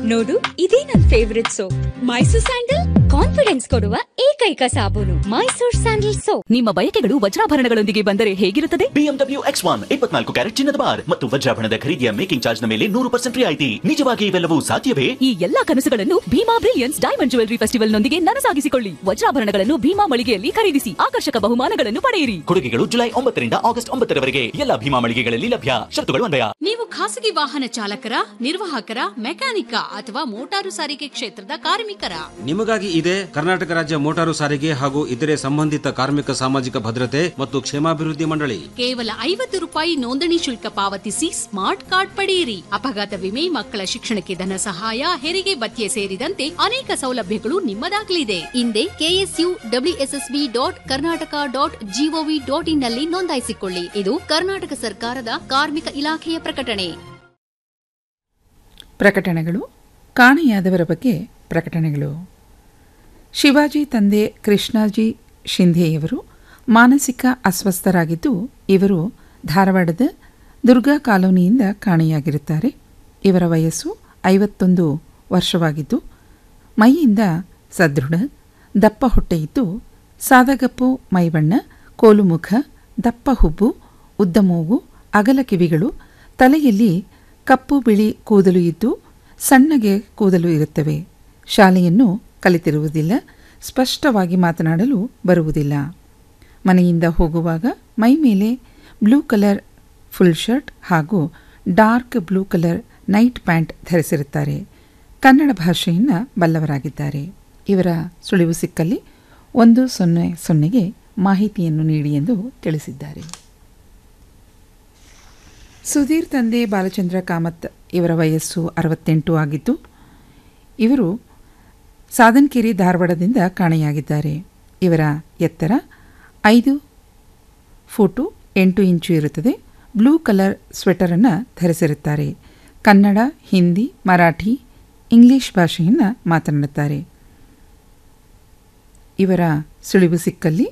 ನೋಡು ಇದೇ ನನ್ favourite soap Mysore sandal confidence ಕೊಡುವ ಏಕೈಕ ಸಾಬೂನು ಮೈಸೂರ್ ಸ್ಯಾಂಡಲ್ ಸೋಪ್ ನಿಮ್ಮ ಬಯಕೆಗಳು ವಜ್ರಾಭರಣಗಳೊಂದಿಗೆ ಬಂದರೆ ಹೇಗಿರುತ್ತದೆ ಬಿಎಂಡಬ್ಲ್ಯೂ ಎಕ್ಸ್ ಒನ್ ಇಪ್ಪತ್ನಾಲ್ಕು ಕ್ಯಾರೆಟ್ ಚಿನ್ನದ ಬಾರ್ ಮತ್ತು ವಜ್ರಾಭರಣದ ಖರೀದಿಯ ಮೇಕಿಂಗ್ ಚಾರ್ಜ್ ನ ಮೇಲೆ ನೂರು ಪರ್ಸೆಂಟ್ ರಿಯಾಯಿತಿ ನಿಜವಾಗಿ ಇವೆಲ್ಲವೂ ಸಾಧ್ಯವೇ ಈ ಎಲ್ಲಾ ಕನಸುಗಳನ್ನು Bhima brilliance diamond jewellery festival ನೊಂದಿಗೆ ನನಸಾಗಿಸಿಕೊಳ್ಳಿ ವಜ್ರಾಭರಣಗಳನ್ನು ಭೀಮಾ ಮಳಿಗೆಯಲ್ಲಿ ಖರೀದಿಸಿ ಆಕರ್ಷಕ ಬಹುಮಾನಗಳನ್ನು ಪಡೆಯಿರಿ ಕೊಡುಗೆಗಳು ಜುಲೈ ಒಂಬತ್ತರಿಂದ ಆಗಸ್ಟ್ ಒಂಬತ್ತರವರೆಗೆ ಎಲ್ಲ ಭೀಮಾ ಮಳಿಗೆಗಳಲ್ಲಿ ಲಭ್ಯ ಶರತ್ತುಗಳು ಅನ್ವಯ ನೀವು ಖಾಸಗಿ ವಾಹನ ಚಾಲಕರ ನಿರ್ವಾಹಕರ ಮೆಕ್ಯಾನಿಕ ಅಥವಾ ಮೋಟಾರು ಸಾರಿಗೆ ಕ್ಷೇತ್ರದ ಕಾರ್ಮಿಕರ ನಿಮಗಾಗಿ ಇದೆ ಕರ್ನಾಟಕ ರಾಜ್ಯ ಮೋಟಾರು ಸಾರಿಗೆ ಹಾಗೂ ಇತರೆ ಸಂಬಂಧಿತ ಕಾರ್ಮಿಕ ಸಾಮಾಜಿಕ ಭದ್ರತೆ ಮತ್ತು ಕ್ಷೇಮಾಭಿವೃದ್ಧಿ ಮಂಡಳಿ ಕೇವಲ ಐವತ್ತು ರೂಪಾಯಿ ನೋಂದಣಿ ಶುಲ್ಕ ಪಾವತಿಸಿ ಸ್ಮಾರ್ಟ್ ಕಾರ್ಡ್ ಪಡೆಯಿರಿ ಅಪಘಾತ ವಿಮೆ ಮಕ್ಕಳ ಶಿಕ್ಷಣಕ್ಕೆ ಧನ ಸಹಾಯ ಹೆರಿಗೆ ಭತ್ಯೆ ಸೇರಿದಂತೆ ಅನೇಕ ಸೌಲಭ್ಯಗಳು ನಿಮ್ಮದಾಗಲಿದೆ ಹಿಂದೆ KSU WSSB dot Karnataka dot GOV dot in ನಲ್ಲಿ ನೋಂದಾಯಿಸಿಕೊಳ್ಳಿ ಇದು ಕರ್ನಾಟಕ ಸರ್ಕಾರದ ಕಾರ್ಮಿಕ ಇಲಾಖೆಯ ಪ್ರಕಟಣೆ ಪ್ರಕಟಣೆಗಳು ಕಾಣೆಯಾದವರ ಬಗ್ಗೆ ಪ್ರಕಟಣೆಗಳು ಶಿವಾಜಿ ತಂದೆ ಕೃಷ್ಣಾಜಿ ಶಿಂಧೆಯವರು ಮಾನಸಿಕ ಅಸ್ವಸ್ಥರಾಗಿದ್ದು ಇವರು ಧಾರವಾಡದ ದುರ್ಗಾ ಕಾಲೋನಿಯಿಂದ ಕಾಣೆಯಾಗಿರುತ್ತಾರೆ ಇವರ ವಯಸ್ಸು ಐವತ್ತೊಂದು ವರ್ಷವಾಗಿದ್ದು ಮೈಯಿಂದ ಸದೃಢ ದಪ್ಪ ಹೊಟ್ಟೆಯಿದ್ದು ಸಾದಗಪ್ಪು ಮೈಬಣ್ಣ ಕೋಲುಮುಖ ದಪ್ಪ ಹುಬ್ಬು ಉದ್ದ ಮೂಗು ಅಗಲ ಕಿವಿಗಳು ತಲೆಯಲ್ಲಿ ಕಪ್ಪು ಬಿಳಿ ಕೂದಲು ಇದ್ದು ಸಣ್ಣಗೆ ಕೂದಲು ಇರುತ್ತವೆ ಶಾಲೆಯನ್ನು ಕಲಿತಿರುವುದಿಲ್ಲ ಸ್ಪಷ್ಟವಾಗಿ ಮಾತನಾಡಲು ಬರುವುದಿಲ್ಲ ಮನೆಯಿಂದ ಹೋಗುವಾಗ ಮೈ ಮೇಲೆ ಬ್ಲೂ ಕಲರ್ ಫುಲ್ ಶರ್ಟ್ ಹಾಗೂ dark blue colour night pant ಧರಿಸಿರುತ್ತಾರೆ ಕನ್ನಡ ಭಾಷೆಯನ್ನು ಬಲ್ಲವರಾಗಿದ್ದಾರೆ ಇವರ ಸುಳಿವು ಸಿಕ್ಕಲ್ಲಿ ಒಂದು ಸೊನ್ನೆ ಸೊನ್ನೆಗೆ ಮಾಹಿತಿಯನ್ನು ನೀಡಿ ಎಂದು ತಿಳಿಸಿದ್ದಾರೆ ಸುಧೀರ್ ತಂದೆ ಬಾಲಚಂದ್ರ ಕಾಮತ್ ಇವರ ವಯಸ್ಸು ಅರವತ್ತೆಂಟು ಆಗಿದ್ದು ಇವರು ಸಾಧನ್ಕೇರಿ ಧಾರವಾಡದಿಂದ ಕಾಣೆಯಾಗಿದ್ದಾರೆ ಇವರ ಎತ್ತರ ಐದು ಫೂಟು ಎಂಟು ಇಂಚು ಇರುತ್ತದೆ ಬ್ಲೂ ಕಲರ್ ಸ್ವೆಟರನ್ನು ಧರಿಸಿರುತ್ತಾರೆ ಕನ್ನಡ ಹಿಂದಿ ಮರಾಠಿ ಇಂಗ್ಲಿಷ್ ಭಾಷೆಯನ್ನು ಮಾತನಾಡುತ್ತಾರೆ ಇವರ ಸುಳಿವು ಸಿಕ್ಕಲ್ಲಿ